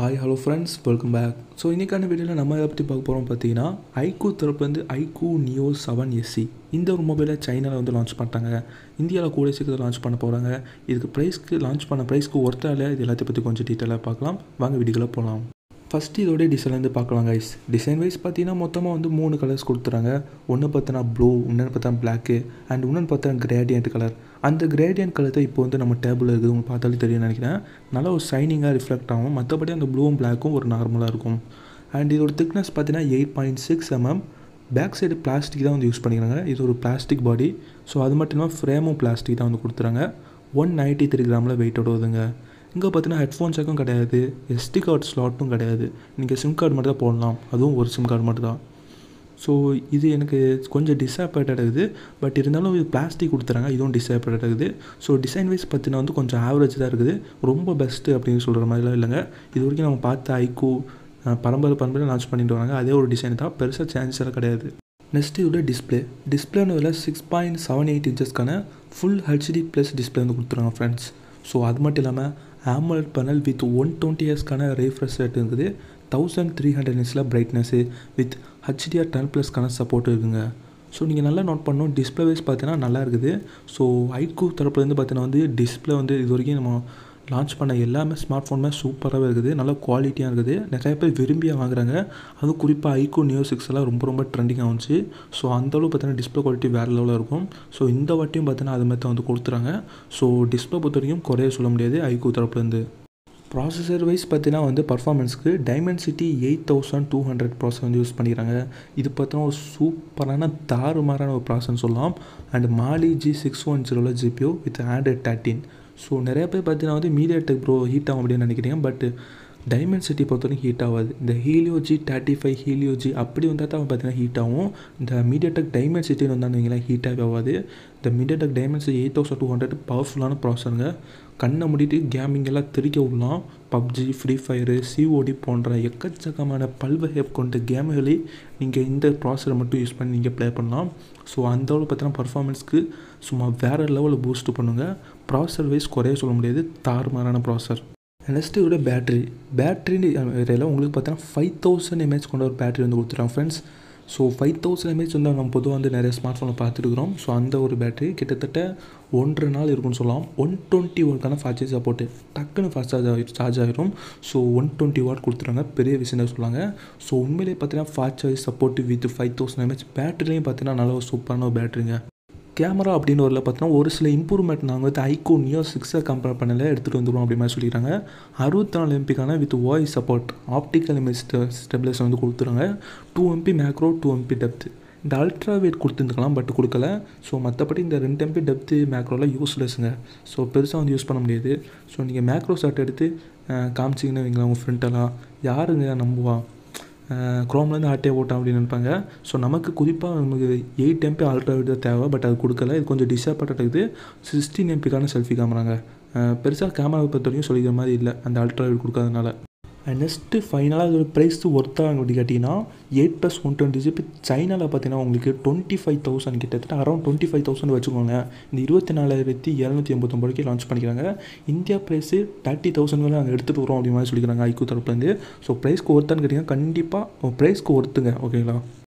hi hello friends welcome back so இன்றைக்கான வீடியோவில் நம்ம எதை பற்றி பார்க்க போகிறோம் பார்த்தீங்கன்னா ஐக்கூ தரப்புலேருந்து ஐக்கூ நியோ செவன் எஸ்சி இந்த ஒரு மொபைலை சைனாவில் வந்து லான்ச் பண்ணிட்டாங்க இந்தியாவில் கூட சீக்கிரம் லான்ச் பண்ண போகிறாங்க இதுக்கு ப்ரைஸ்க்கு லான்ச் பண்ண ப்ரைஸ்க்கு ஒருத்தால இது எல்லாத்தையும் பற்றி கொஞ்சம் டீட்டெயிலாக பார்க்கலாம் வாங்க வீடியோக்குள்ளே போகலாம் ஃபஸ்ட்டு இதோடைய டிசைன்லேருந்து பார்க்கலாம் கைஸ் டிசைன் வைஸ் பார்த்தீங்கன்னா மொத்தமாக வந்து மூணு கலர்ஸ் கொடுத்துறாங்க ஒன்று பார்த்தோன்னா ப்ளூ இன்னொன்று பார்த்தா பிளாக்கு அண்ட் இன்னொன்று பார்த்தா கிரேடியன்ட் கலர் அந்த கிரேடியன்ட் கலர் தான் இப்போ வந்து நம்ம டேபிள் இருக்குது உங்களுக்கு பார்த்தாலே தெரியும் நினைக்கிறேன் நல்லா ஒரு ஷைனிங்காக ரிஃப்ளெக்ட் ஆகும் மற்றபடி அந்த ப்ளூவும் பிளாக்கும் ஒரு நார்மலாக இருக்கும் அண்ட் இதோட திக்னஸ் பார்த்தீங்கன்னா eight point six mm back side plastic தான் வந்து யூஸ் பண்ணிக்கிறாங்க இது ஒரு பிளாஸ்டிக் பாடி ஸோ அது மட்டும் இல்லாமல் ஃப்ரேமும் பிளாஸ்டிக் தான் வந்து கொடுத்துறாங்க ஒன் நைன்ட்டி த்ரீ கிராமில் வெயிட்டோட வருதுங்க இங்கே பார்த்தீங்கன்னா ஹெட்ஃபோன் ஜாக்கும் கிடையாது எஸ்டி கார்டு ஸ்லாட்டும் கிடையாது நீங்கள் சிம் கார்டு மட்டும் தான் போடலாம் அதுவும் ஒரு சிம் கார்டு மட்டும் தான் ஸோ இது எனக்கு கொஞ்சம் டிஸாப்பாயிட்டட் ஆகுது பட் இருந்தாலும் இது பிளாஸ்டிக் கொடுத்துறாங்க இதுவும் டிஸாப்பாயிட்டட் ஆகுது ஸோ டிசைன் வைஸ் பார்த்தீங்கன்னா வந்து கொஞ்சம் ஆவரேஜ் தான் இருக்குது ரொம்ப பெஸ்ட்டு அப்படின்னு சொல்கிற மாதிரிலாம் இல்லைங்க இது வரைக்கும் நம்ம பார்த்த ஐக்கூ பரம்பரை பரம்பரை லான்ச் பண்ணிட்டு வராங்க அதே ஒரு டிசைன் தான் பெருசாக சேஞ்சஸ் எல்லாம் கிடையாது நெக்ஸ்ட் இதோட டிஸ்பிளே டிஸ்பிளேன்னு இதில் சிக்ஸ் பாயிண்ட் செவன் எயிட் இன்ச்சஸ்க்கான ஃபுல் ஹெச்டி ப்ளஸ் டிஸ்பிளே வந்து கொடுத்துருவாங்க ஃப்ரெண்ட்ஸ் ஸோ அது மட்டும் இல்லாமல் AMOLED panel with one twenty இயர்ஸ்க்கான ரீஃப்ரெஷ் ரேட் இருக்குது தௌசண்ட் த்ரீ ஹண்ட்ரட் இன்ச்சில் பிரைட்னஸ்ஸு வித் ஹச்டிஆர் டென் ப்ளஸ்க்கான சப்போர்ட் இருக்குங்க ஸோ நீங்கள் நல்லா நோட் பண்ணணும் டிஸ்பிளே வைஸ் பார்த்தீங்கன்னா நல்லா இருக்குது ஸோ ஐக்கூ தரப்புலேருந்து பார்த்தீங்கன்னா வந்து டிஸ்பிளே வந்து இது வரைக்கும் நம்ம லான்ச் பண்ண எல்லாமே ஸ்மார்ட் ஃபோனுமே சூப்பராகவே இருக்குது நல்ல குவாலிட்டியாக இருக்குது நிறைய பேர் விரும்பியாக வாங்குறாங்க அதுவும் குறிப்பாக ஐக்கூ நியோ சிக்ஸ் எல்லாம் ரொம்ப ரொம்ப ட்ரெண்டிங் ஆகுச்சு ஸோ அந்தளவு பார்த்தீங்கன்னா டிஸ்பிளே குவாலிட்டி வேறு லெவலில் இருக்கும் ஸோ இந்த வாட்டியும் பார்த்தீங்கன்னா அது மாதிரி வந்து கொடுத்துறாங்க ஸோ டிஸ்பிளே பொறுத்த வரைக்கும் குறைய சொல்ல முடியாது ஐக்கூ தரப்புலேருந்து ப்ராசஸர் வைஸ் பார்த்தீங்கன்னா வந்து பர்ஃபார்மன்ஸ்க்கு Dimensity eight thousand two hundred process வந்து யூஸ் பண்ணிக்கிறாங்க இது பார்த்தீங்கன்னா ஒரு சூப்பரான தாறுமாறான ஒரு ப்ராசஸ்ன்னு சொல்லலாம் and Mali G six one ஜீரோவில் GPU with Android thirteen so நிறைய பேர் பார்த்தீங்கன்னா வந்து மீடியா டெக் ப்ரோ ஹீட் ஆகும் அப்படின்னு நினைக்கிறீங்க பட் டைமென்சிட்டி பொறுத்த வரைக்கும் ஹீட் ஆகாது இந்த Helio G thirty five Helio G அப்படி வந்தால் தான் பார்த்தீங்கன்னா ஹீட் ஆகும் இந்த மீடியா டெக் டைமென்சிட்டின்னு வந்தால் வைங்களேன் ஹீட்டாகவே ஆகாது இந்த MediaTek Dimensity eight thousand two hundred பவர்ஃபுல்லான ப்ராசருங்க கண்ணை மூடிட்டு கேமிங் எல்லாம் திரிக்க விடலாம் பப்ஜி ஃப்ரீ ஃபயரு சிஓடி போன்ற எக்கச்சக்கமான பல்வகை கொண்ட கேம்களை நீங்கள் இந்த ப்ராசரை மட்டும் யூஸ் பண்ணி நீங்கள் ப்ளே பண்ணலாம் ஸோ அந்த அளவு பார்த்தீங்கன்னா பர்ஃபார்மன்ஸ்க்கு சும்மா வேறு லெவலில் பூஸ்ட் பண்ணுங்கள் ப்ராசர் வைஸ் குறைய சொல்ல முடியாது தாறுமாறான ப்ராசர் நெக்ஸ்ட்டு இதோட பேட்ரி பேட்ரி ஏரியாவில் உங்களுக்கு பார்த்தீங்கன்னா ஃபைவ் தௌசண்ட் எம்ஏஹெச் கொண்ட ஒரு பேட்ரி வந்து கொடுத்துருக்காங்க friends so five thousand mAh வந்து நம்ம பொதுவாக வந்து நிறைய ஸ்மார்ட் ஃபோனில் பார்த்துருக்குறோம் ஸோ அந்த ஒரு பேட்டரி கிட்டத்தட்ட ஒன்றரை நாள் இருக்குன்னு சொல்லலாம் ஒன் டுவெண்ட்டி வாட்க்கான ஃபாஸ்ட் சார்ஜ் சப்போர்ட்டு டக்குன்னு ஃபாஸ்ட் சார்ஜ் ஆகி சார்ஜ் ஆகிரும் ஸோ ஒன் டுவெண்ட்டி வாட் கொடுத்துருவாங்க பெரிய விஷயம் சொல்லுவாங்க ஸோ உண்மையிலேயே பார்த்தீங்கன்னா fast charge support with five thousand mAh பேட்டரிலையும் பார்த்தீங்கன்னா நல்ல ஒரு சூப்பரான ஒரு பேட்டரிங்க கேமரா அப்படின்னு வரல பார்த்தீங்கன்னா ஒரு சில இம்ப்ரூவ்மெண்ட் நாங்கள் வந்து ஐகோ நியோ சிக்ஸை கம்பேர் பண்ணல எடுத்துகிட்டு வந்துடுவோம் அப்படி மாதிரி சொல்லிக்கிறாங்க அறுபத்தி நாலு எம்பிக்கான with voice support optical image stabiliser வந்து கொடுத்துருங்க two MP macro two MP depth இந்த அல்ட்ரா வெயிட் கொடுத்துருந்துக்கலாம் பட் கொடுக்கல ஸோ மற்றபடி இந்த ரெண்டு எம்பி டெப்த்து மேக்ரோலாம் யூஸ்லெஸ்ஸுங்க ஸோ பெருசாக வந்து யூஸ் பண்ண முடியாது ஸோ நீங்கள் மேக்ரோ ஷாட் எடுத்து காமிச்சிங்கன்னு வைங்களேன் உங்கள் ஃப்ரெண்டெல்லாம் யாருங்க நம்புவா க்ரோம்லேருந்து ஆட்டே ஓட்டான் அப்படின்னு நினைப்பாங்க ஸோ நமக்கு குறிப்பாக நமக்கு எயிட் எம்பி அல்ட்ரா வீடியோ தேவை பட் அது கொடுக்கல இது கொஞ்சம் டிஸப்பார்ட் இருக்குது சிக்ஸ்டீன் எம்பிக்கான செல்ஃபி கேமராங்க பெருசாக கேமரா பொறுத்த வரைக்கும் சொல்லிக்கிற மாதிரி இல்லை அந்த அல்ட்ரா வீடு கொடுக்காதனால நெக்ஸ்ட்டு ஃபைனலாக அதோட ப்ரைஸ் ஒர்த்தாக அப்படி கேட்டிங்கன்னா eight plus one twenty GB சைனாவில் பார்த்தீங்கன்னா உங்களுக்கு டுவெண்ட்டி ஃபைவ் தௌசண்ட் கிட்டத்தட்ட அரௌண்ட் டுவெண்ட்டி ஃபைவ் தௌசண்ட் வச்சுக்கோங்க இந்த இருபத்தி நாலாயிரத்தி இரநூத்தி எண்பத்தொம்பதுக்கு லான்ச் பண்ணிக்கிறாங்க இந்தியா ப்ரைஸு தேர்ட்டி தௌசண்ட் மேலே நாங்கள் எடுத்துகிட்டு வரோம் அப்படி மாதிரி சொல்லிக்கிறாங்க ஐக்கூ தரப்புலேருந்து ஸோ ப்ரைஸ்க்கு ஒர்த்தான்னு கேட்டிங்கன்னா கண்டிப்பாக ப்ரைஸ்க்கு ஒர்த்துங்க ஓகேங்களா